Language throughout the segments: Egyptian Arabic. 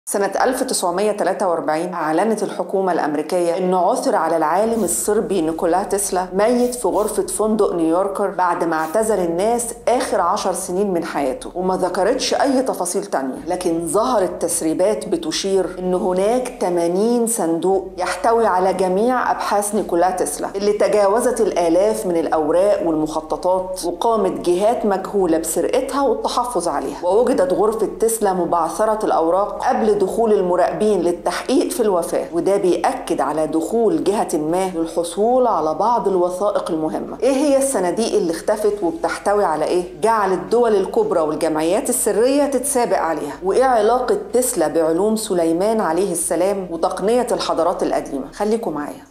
سنة 1943 أعلنت الحكومة الأمريكية أنه عثر على العالم الصربي نيكولا تسلا ميت في غرفة فندق نيويوركر بعد ما اعتزل الناس آخر عشر سنين من حياته وما ذكرتش أي تفاصيل تانية لكن ظهرت تسريبات بتشير أن هناك 80 صندوق يحتوي على جميع أبحاث نيكولا تسلا اللي تجاوزت الآلاف من الأوراق والمخططات وقامت جهات مجهولة بسرقتها والتحفظ عليها ووجدت غرفة تسلا مبعثرة الأوراق قبل دخول المراقبين للتحقيق في الوفاة وده بيأكد على دخول جهة ما للحصول على بعض الوثائق المهمة ايه هي الصناديق اللي اختفت وبتحتوي على ايه جعل الدول الكبرى والجمعيات السرية تتسابق عليها وايه علاقة تسلا بعلوم سليمان عليه السلام وتقنية الحضارات القديمة خليكم معايا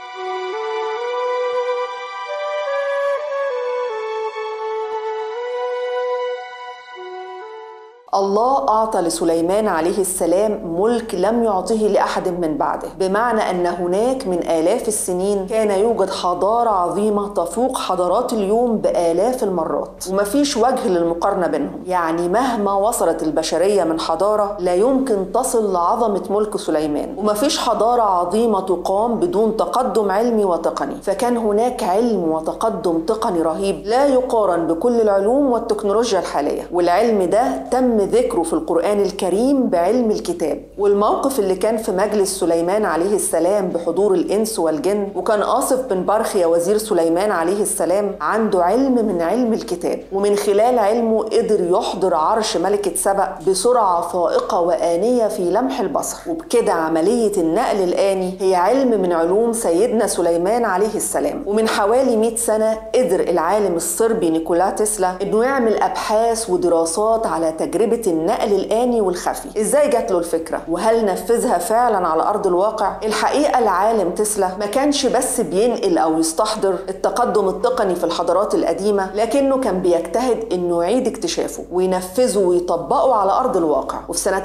الله أعطى لسليمان عليه السلام ملك لم يعطه لأحد من بعده بمعنى أن هناك من آلاف السنين كان يوجد حضارة عظيمة تفوق حضارات اليوم بآلاف المرات ومفيش وجه للمقارنة بينهم يعني مهما وصلت البشرية من حضارة لا يمكن تصل لعظمة ملك سليمان ومفيش حضارة عظيمة تقام بدون تقدم علمي وتقني فكان هناك علم وتقدم تقني رهيب لا يقارن بكل العلوم والتكنولوجيا الحالية والعلم ده تم ذكره في القرآن الكريم بعلم الكتاب والموقف اللي كان في مجلس سليمان عليه السلام بحضور الإنس والجن وكان آصف بن برخيا وزير سليمان عليه السلام عنده علم من علم الكتاب ومن خلال علمه قدر يحضر عرش ملكة سبأ بسرعة فائقة وآنية في لمح البصر وبكده عملية النقل الآني هي علم من علوم سيدنا سليمان عليه السلام ومن حوالي 100 سنة قدر العالم الصربي نيكولا تسلا انه يعمل ابحاث ودراسات على تجربة النقل الآني والخفي ازاي جات له الفكرة وهل نفذها فعلا على أرض الواقع الحقيقة العالم تسلا ما كانش بس بينقل أو يستحضر التقدم التقني في الحضارات القديمة لكنه كان بيجتهد انه يعيد اكتشافه وينفذه ويطبقه على أرض الواقع وفي سنة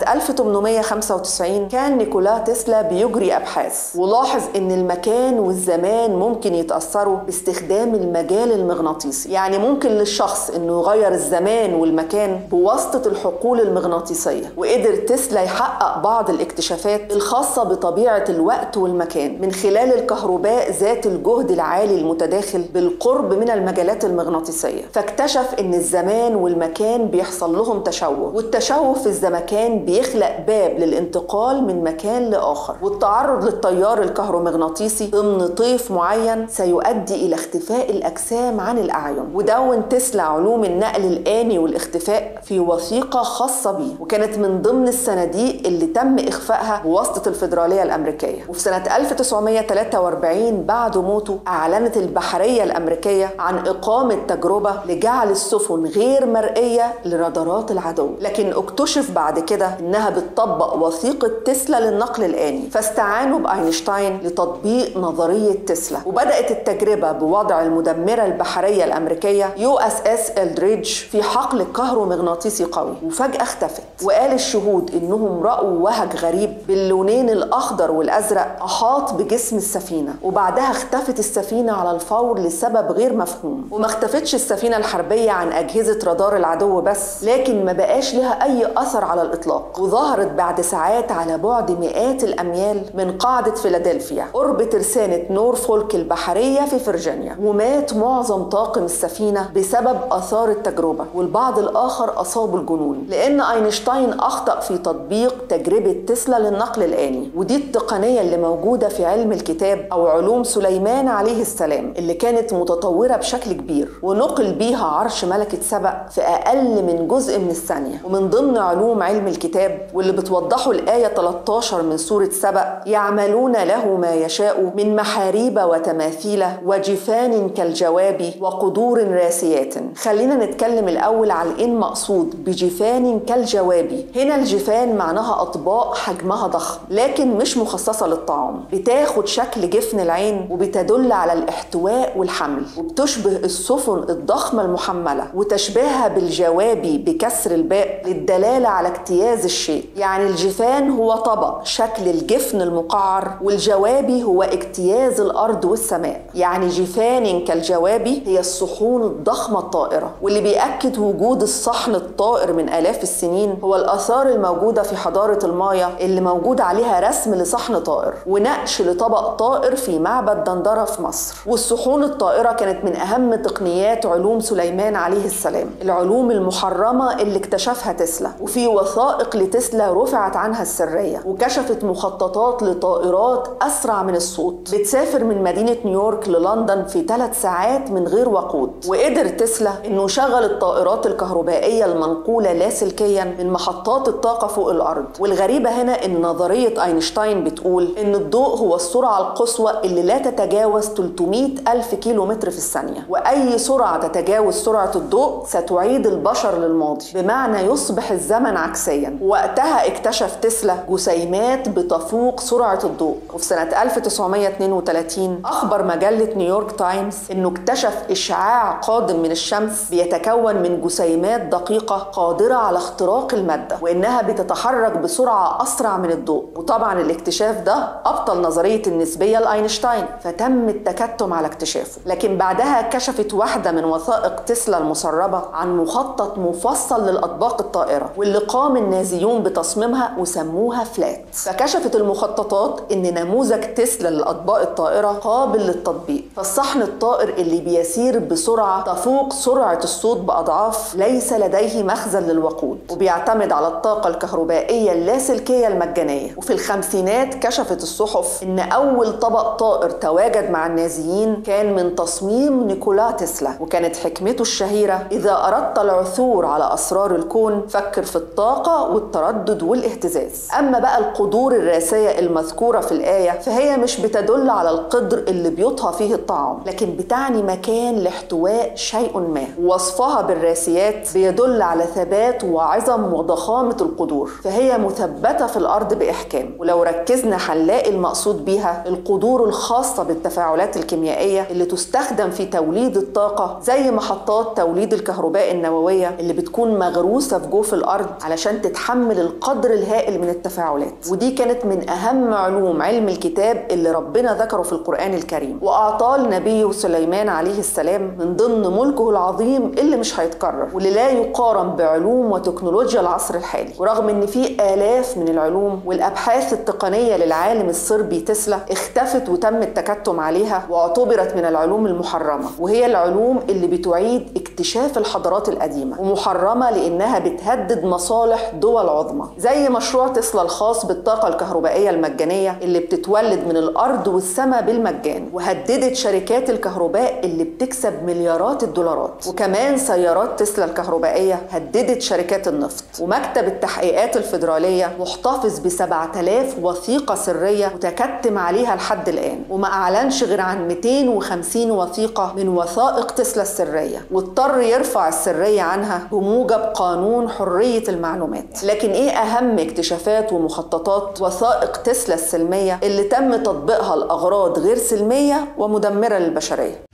1895 كان نيكولا تسلا بيجري أبحاث ولاحظ ان المكان والزمان ممكن يتأثروا باستخدام المجال المغناطيسي يعني ممكن للشخص انه يغير الزمان والمكان بواسطة الحقول المغناطيسية وقدر تسلا يحقق بعض الاكتشافات الخاصة بطبيعة الوقت والمكان من خلال الكهرباء ذات الجهد العالي المتداخل بالقرب من المجالات المغناطيسية فاكتشف ان الزمان والمكان بيحصل لهم تشوه والتشوه في الزمكان بيخلق باب للانتقال من مكان لآخر والتعرض للتيار الكهرومغناطيسي ضمن طيف معين سيؤدي إلى اختفاء الأجسام عن الأعين ودون تسلا علوم النقل الآني والاختفاء في وثيقة خاصة بيه وكانت من ضمن الصناديق اللي تم إخفائها بواسطة الفيدرالية الأمريكية وفي سنة 1943 بعد موته أعلنت البحرية الأمريكية عن إقامة تجربة لجعل السفن غير مرئية لرادارات العدو لكن اكتشف بعد كده إنها بتطبق وثيقة تسلا للنقل الآني فاستعانوا بأينشتاين لتطبيق نظرية تسلا وبدأت التجربة بوضع المدمرة البحرية الأمريكية يو اس اس الدريدج في حقل كهرومغناطيسي قوي وفجأة اختفت وقال الشهود إنهم رأوا وهج غريب باللونين الأخضر والأزرق أحاط بجسم السفينة وبعدها اختفت السفينة على الفور لسبب غير مفهوم وما اختفتش السفينة الحربية عن أجهزة رادار العدو بس لكن ما بقاش لها أي أثر على الإطلاق وظهرت بعد ساعات على بعد مئات الأميال من قاعدة فيلادلفيا قرب ترسانة نورفولك البحرية في فرجينيا ومات معظم طاقم السفينة بسبب آثار التجربة والبعض الآخر أصابوا الجنون لأن أينشتاين أخطأ في تطبيق تجربة تسلا للنقل الآني ودي التقنية اللي موجودة في علم الكتاب أو علوم سليمان عليه السلام اللي كانت متطورة بشكل كبير ونقل بيها عرش ملكة سبأ في أقل من جزء من الثانية ومن ضمن علوم علم الكتاب واللي بتوضحه الآية 13 من سورة سبأ يعملون له ما يشاء من محاريب وتماثيل وجفان كالجواب وقدور راسيات خلينا نتكلم الأول على إيه المقصود بجفان كالجواب هنا الجفان معناها أطباق حجمها ضخم لكن مش مخصصة للطعام بتاخد شكل جفن العين وبتدل على الاحتواء والحمل وبتشبه السفن الضخمة المحملة وتشبيهها بالجوابي بكسر الباء للدلالة على اجتياز الشيء يعني الجفان هو طبق شكل الجفن المقعر والجوابي هو اجتياز الأرض والسماء يعني جفان كالجوابي هي الصحون الضخمة الطائرة واللي بيأكد وجود الصحن الطائر من آلات آلاف السنين هو الآثار الموجودة في حضارة المايا اللي موجود عليها رسم لصحن طائر ونقش لطبق طائر في معبد دندرة في مصر والصحون الطائرة كانت من أهم تقنيات علوم سليمان عليه السلام العلوم المحرمة اللي اكتشفها تسلا وفي وثائق لتسلا رفعت عنها السرية وكشفت مخططات لطائرات أسرع من الصوت بتسافر من مدينة نيويورك للندن في ثلاث ساعات من غير وقود وقدر تسلا انه شغل الطائرات الكهربائية المنقولة لاسلكيا من محطات الطاقة فوق الأرض والغريبة هنا ان نظرية اينشتاين بتقول ان الضوء هو السرعة القصوى اللي لا تتجاوز 300 ألف كيلو متر في الثانية وأي سرعة تتجاوز سرعة الضوء ستعيد البشر للماضي بمعنى يصبح الزمن عكسيا وقتها اكتشف تسلا جسيمات بتفوق سرعة الضوء وفي سنة 1932 أخبر مجلة نيويورك تايمز إنه اكتشف إشعاع قادم من الشمس بيتكون من جسيمات دقيقة قادرة على اختراق المادة وإنها بتتحرك بسرعة أسرع من الضوء وطبعا الاكتشاف ده أبطل نظرية النسبية لأينشتاين فتم التكتم على اكتشافه لكن بعدها كشفت واحدة من وثائق تسلا المسربة عن مخطط مفصل للأطباق الطائرة واللي قام النازيون بتصميمها وسموها فلات فكشفت المخططات إن نموذج تسلا للأطباق الطائرة قابل للتطبيق فالصحن الطائر اللي بيسير بسرعة تفوق سرعة الصوت بأضعاف ليس لديه مخزن للوقود وبيعتمد على الطاقة الكهربائية اللاسلكية المجانية وفي الخمسينات كشفت الصحف إن أول طبق طائر تواجد مع النازيين كان من تصميم نيكولا تسلا وكانت حكمته الشهيرة إذا أردت العثور على أسرار الكون فكر في الطاقة والتردد والاهتزاز أما بقى القدور الراسية المذكورة في الآية فهي مش بتدل على القدر اللي بيطهى فيه الطعام لكن بتعني مكان لاحتواء شيء ما وصفها بالراسيات بيدل على ثبات وعظم وضخامة القدور فهي مثبتة في الأرض بإحكام ولو ركزنا هنلاقي المقصود بيها القدور الخاصة بالتفاعلات الكيميائية اللي تستخدم في توليد الطاقة زي محطات توليد الكهرباء النووية اللي بتكون مغروسة في جوف الأرض علشان تتحمل القدر الهائل من التفاعلات ودي كانت من أهم علوم علم الكتاب اللي ربنا ذكره في القرآن الكريم وأعطاه لنبيه سليمان عليه السلام من ضمن ملكه العظيم اللي مش هيتكرر واللي لا يقارن بعلوم وتكنولوجيا العصر الحالي ورغم ان في آلاف من العلوم والأبحاث التقنية للعالم الصربي تسلا اختفت وتم التكتم عليها واعتبرت من العلوم المحرمة وهي العلوم اللي بتعيد اكتشاف الحضارات القديمة ومحرمة لأنها بتهدد مصالح دول عظمى زي مشروع تسلا الخاص بالطاقة الكهربائية المجانية اللي بتتولد من الأرض والسماء بالمجان وهددت شركات الكهرباء اللي بتكسب مليارات الدولارات وكمان سيارات تسلا الكهربائية هددت شركات النفط ومكتب التحقيقات الفيدرالية محتفظ ب 7000 وثيقة سرية متكتم عليها لحد الآن وما أعلنش غير عن 250 وثيقة من وثائق تسلا السرية واضطر يرفع السرية عنها بموجب قانون حرية المعلومات لكن إيه أهم اكتشافات ومخططات وثائق تسلا السلمية اللي تم تطبيقها لأغراض غير سلمية ومدمرة للبشرية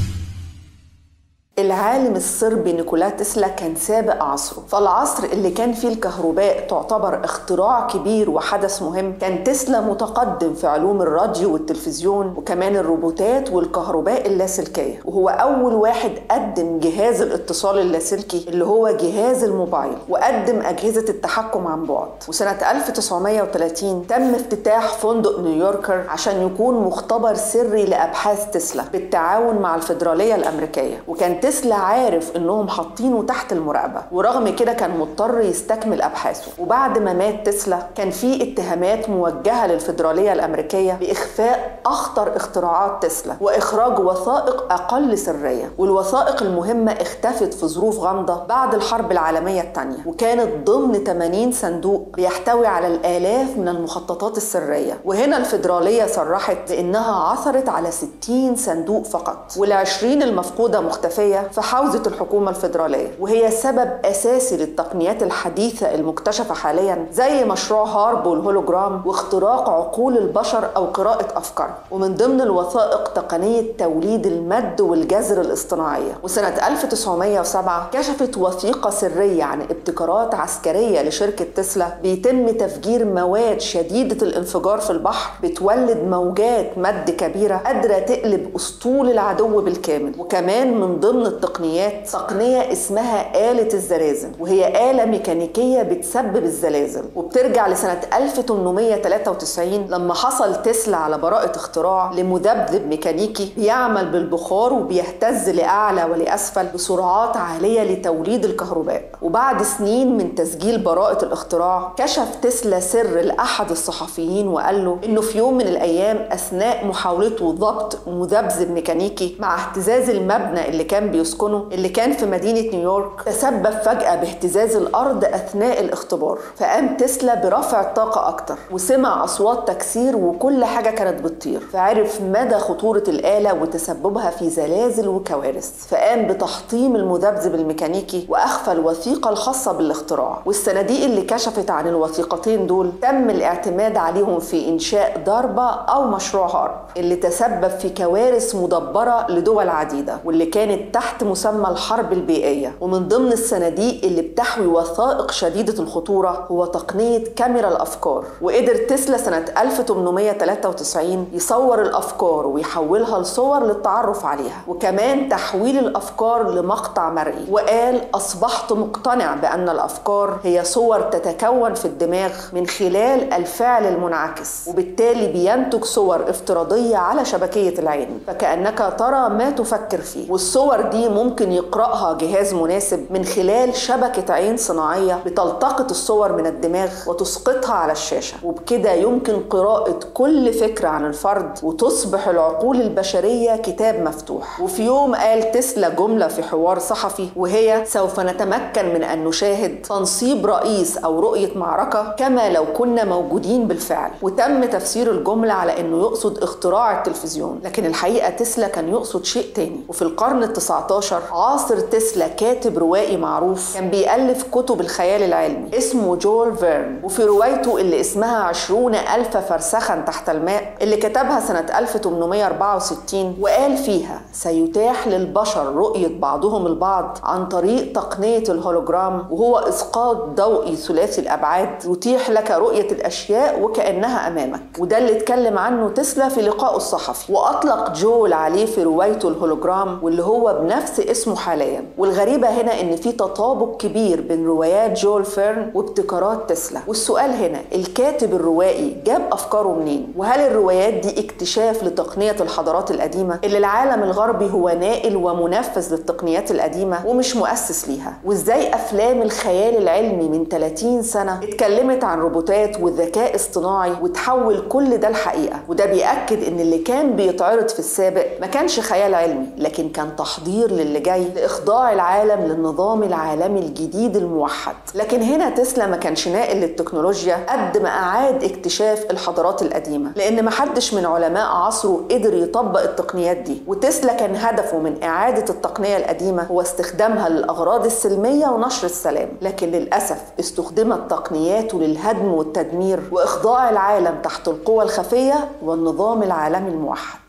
العالم الصربي نيكولا تسلا كان سابق عصره فالعصر اللي كان فيه الكهرباء تعتبر اختراع كبير وحدث مهم كان تسلا متقدم في علوم الراديو والتلفزيون وكمان الروبوتات والكهرباء اللاسلكية وهو أول واحد قدم جهاز الاتصال اللاسلكي اللي هو جهاز الموبايل وقدم أجهزة التحكم عن بعد وسنة 1930 تم افتتاح فندق نيويوركر عشان يكون مختبر سري لأبحاث تسلا بالتعاون مع الفيدرالية الأمريكية وكان تسلا عارف انهم حاطينه تحت المراقبه ورغم كده كان مضطر يستكمل ابحاثه وبعد ما مات تسلا كان في اتهامات موجهه للفيدراليه الامريكيه باخفاء اخطر اختراعات تسلا واخراج وثائق اقل سريه والوثائق المهمه اختفت في ظروف غامضه بعد الحرب العالميه الثانيه وكانت ضمن 80 صندوق بيحتوي على الالاف من المخططات السريه وهنا الفيدراليه صرحت بانها عثرت على 60 صندوق فقط وال20 المفقوده مختفيه في حوزة الحكومة الفيدرالية وهي سبب أساسي للتقنيات الحديثة المكتشفة حاليا زي مشروع هارب والهولوجرام واختراق عقول البشر أو قراءة أفكار ومن ضمن الوثائق تقنية توليد المد والجزر الاصطناعية وسنة 1907 كشفت وثيقة سرية عن ابتكارات عسكرية لشركة تسلا بيتم تفجير مواد شديدة الانفجار في البحر بتولد موجات مد كبيرة قادرة تقلب أسطول العدو بالكامل وكمان من ضمن ضمن التقنيات تقنية اسمها آلة الزلازل وهي آلة ميكانيكية بتسبب الزلازل وبترجع لسنة 1893 لما حصل تسلا على براءة اختراع لمذبذب ميكانيكي بيعمل بالبخار وبيهتز لأعلى ولأسفل بسرعات عالية لتوليد الكهرباء وبعد سنين من تسجيل براءة الاختراع كشف تسلا سر لأحد الصحفيين وقال له إنه في يوم من الأيام أثناء محاولته ضبط مذبذب ميكانيكي مع اهتزاز المبنى اللي كان بيسكنه اللي كان في مدينة نيويورك تسبب فجأة باهتزاز الأرض أثناء الاختبار فقام تسلا برفع الطاقة أكتر وسمع أصوات تكسير وكل حاجة كانت بتطير فعرف مدى خطورة الآلة وتسببها في زلازل وكوارث فقام بتحطيم المذبذب الميكانيكي وأخفى الوثيقة الخاصة بالاختراع والصناديق اللي كشفت عن الوثيقتين دول تم الاعتماد عليهم في إنشاء ضربة أو مشروع هارب اللي تسبب في كوارث مدبرة لدول عديدة واللي كانت تحت مسمى الحرب البيئية ومن ضمن الصناديق اللي بتحوي وثائق شديدة الخطورة هو تقنية كاميرا الأفكار وقدر تسلا سنة 1893 يصور الأفكار ويحولها لصور للتعرف عليها وكمان تحويل الأفكار لمقطع مرئي وقال أصبحت مقتنع بأن الأفكار هي صور تتكون في الدماغ من خلال الفعل المنعكس وبالتالي بينتج صور افتراضية على شبكية العين فكأنك ترى ما تفكر فيه والصور دي ممكن يقرأها جهاز مناسب من خلال شبكة عين صناعية بتلتقط الصور من الدماغ وتسقطها على الشاشة وبكده يمكن قراءة كل فكرة عن الفرد وتصبح العقول البشرية كتاب مفتوح وفي يوم قال تسلا جملة في حوار صحفي وهي سوف نتمكن من أن نشاهد تنصيب رئيس أو رؤية معركة كما لو كنا موجودين بالفعل وتم تفسير الجملة على أنه يقصد اختراع التلفزيون لكن الحقيقة تسلا كان يقصد شيء تاني وفي القرن التسعة عشر عاصر تسلا كاتب روائي معروف كان بيألف كتب الخيال العلمي اسمه جول فيرن وفي روايته اللي اسمها عشرون ألف فرسخا تحت الماء اللي كتبها سنة 1864 وقال فيها سيتاح للبشر رؤية بعضهم البعض عن طريق تقنية الهولوجرام وهو إسقاط ضوئي ثلاثي الأبعاد يتيح لك رؤية الأشياء وكأنها أمامك وده اللي اتكلم عنه تسلا في لقائه الصحفي وأطلق جول عليه في روايته الهولوجرام واللي هو بنفس اسمه حاليا والغريبة هنا إن في تطابق كبير بين روايات جول فيرن وابتكارات تسلا والسؤال هنا الكاتب الروائي جاب أفكاره منين وهل الروايات دي اكتشاف لتقنية الحضارات القديمة اللي العالم الغربي هو نائل ومنفذ للتقنيات القديمة ومش مؤسس ليها وازاي أفلام الخيال العلمي من 30 سنة اتكلمت عن روبوتات وذكاء اصطناعي وتحول كل ده الحقيقة وده بيأكد إن اللي كان بيتعرض في السابق ما كانش خيال علمي لكن كان تحضير للي جاي لإخضاع العالم للنظام العالمي الجديد الموحد لكن هنا تسلا ما كانش ناقل للتكنولوجيا قد ما أعاد اكتشاف الحضارات القديمة لأن محدش من علماء عصره قدر يطبق التقنيات دي وتسلا كان هدفه من إعادة التقنية القديمة هو استخدامها للأغراض السلمية ونشر السلام لكن للأسف استخدمت تقنياته للهدم والتدمير وإخضاع العالم تحت القوى الخفية والنظام العالمي الموحد